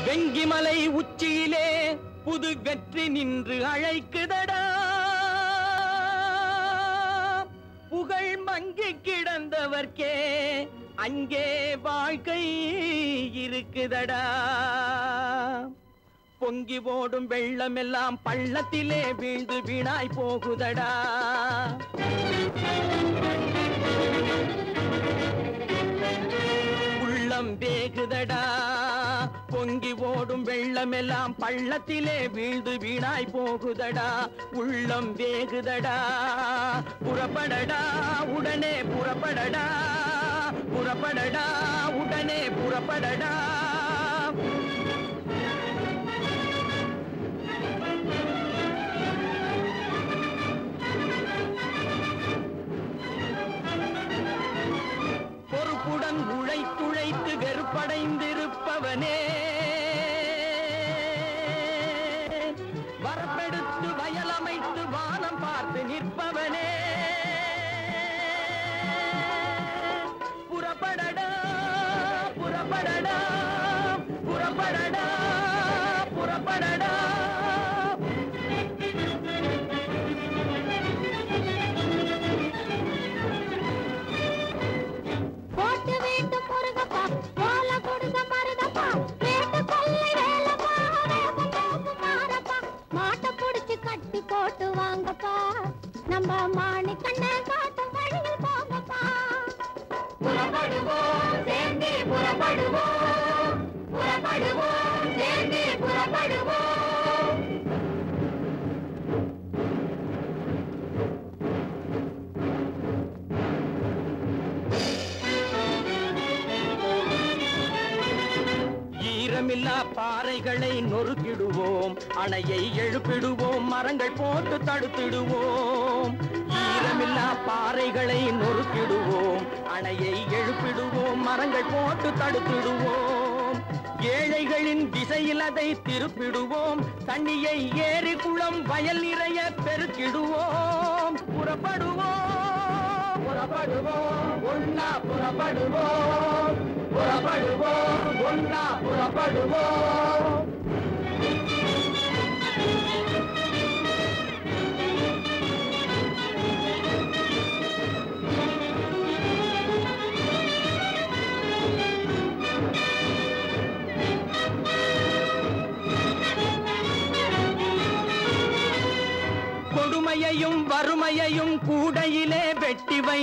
வெங்கிமலை உச்சியிலே புது வெற்றி நின்று அழைக்குதடா புகழ் மங்கி கிடந்தவர்க்கே அங்கே வாழ்க்கை இருக்குதடா பொங்கி ஓடும் வெள்ளமெல்லாம் பள்ளத்திலே வீழ்ந்து வீணாய் போகுதடா உள்ளம் வேகுதடா பொங்கி ஓடும் வெள்ளமெல்லாம் பள்ளத்திலே வீழ்ந்து வீணாய் போகுதடா உள்ளம் வேகுதடா புறப்படடா உடனே புறப்படடா புறப்படடா உடனே புறப்படடா பொறுப்புடன் உழைத்துழைத்து வெறுப்படைந்திருப்பவனே வரப்பெடுத்து வயலமைத்து வானம் பார்த்து நிற்பவனே புறப்படடா புறப்படடா புறப்படடா புறப்படடா போட்டு வீட்டு முருகப்பா ஓல கொடுக்க மருதப்பா வேட்டு கொள்ளை வேலப்பா வேகம் போக்கு மாறப்பா மாட்டை புடிச்சு கட்டி போட்டு வாங்கப்பா நம்ம மாணி கண்ணை காட்டும் வழியில் போங்கப்பா புறப்படுவோம் சேர்ந்தே புறப்படுவோம் புறப்படுவோம் சேர்ந்தே புறப்படுவோம் ஈரமில்லா பாறைகளை நொறுக்கிடுவோம் அணையை எழுப்பிடுவோம் மரங்கள் போட்டு தடுத்திடுவோம் ஈரமில்லா பாறைகளை நொறுக்கிடுவோம் அணையை எழுப்பிடுவோம் மரங்கள் போட்டு தடுத்திடுவோம் ஏழைகளின் திசையில் அதை திருப்பிடுவோம் தண்ணியை ஏரி குளம் வயல் நிறைய பெருக்கிடுவோம் புறப்படுவோம் புறப்படுவோம் ஒன்னா புறப்படுவோம் புறப்படுவோம் ஒன்னா புறப்படுவோம் கொடுமையையும் வறுமையையும் கூடையிலே வெட்டிவை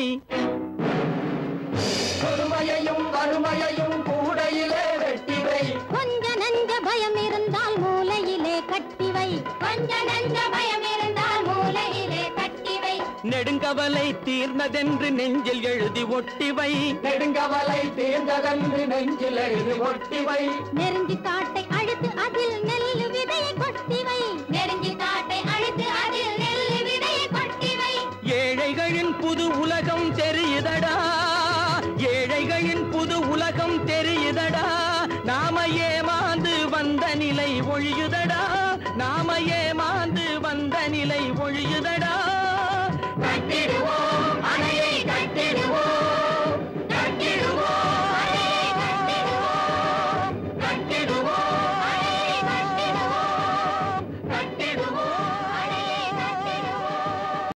கொடுமையையும் வறுமையையும் கூடையிலே வெட்டிவை கொஞ்ச நஞ்ச பயம் இருந்தால் மூலையிலே கட்டிவை கொஞ்ச நஞ்ச பயம் இருந்தால் மூலையிலே கட்டிவை நெடுங்கவலை தீர்ந்ததென்று நெஞ்சில் எழுதி ஒட்டிவை நெடுங்கவலை தீர்ந்ததென்று நெஞ்சில் எழுதி ஒட்டிவை நெருஞ்சி காட்டை அழுத்து அதில் நெல்லு விதையை கொட்டிவை நெருஞ்சி காட்டை அழுத்து அதில் நெல்லு விதையை கொட்டிவை ஏழைகளின் புது உலகம் தெரியுதடா ஏழைகளின் புது உலகம் தெரியுதடா நாம ஏமாந்து வந்த நிலை ஒழியுதடா நாம ஏமா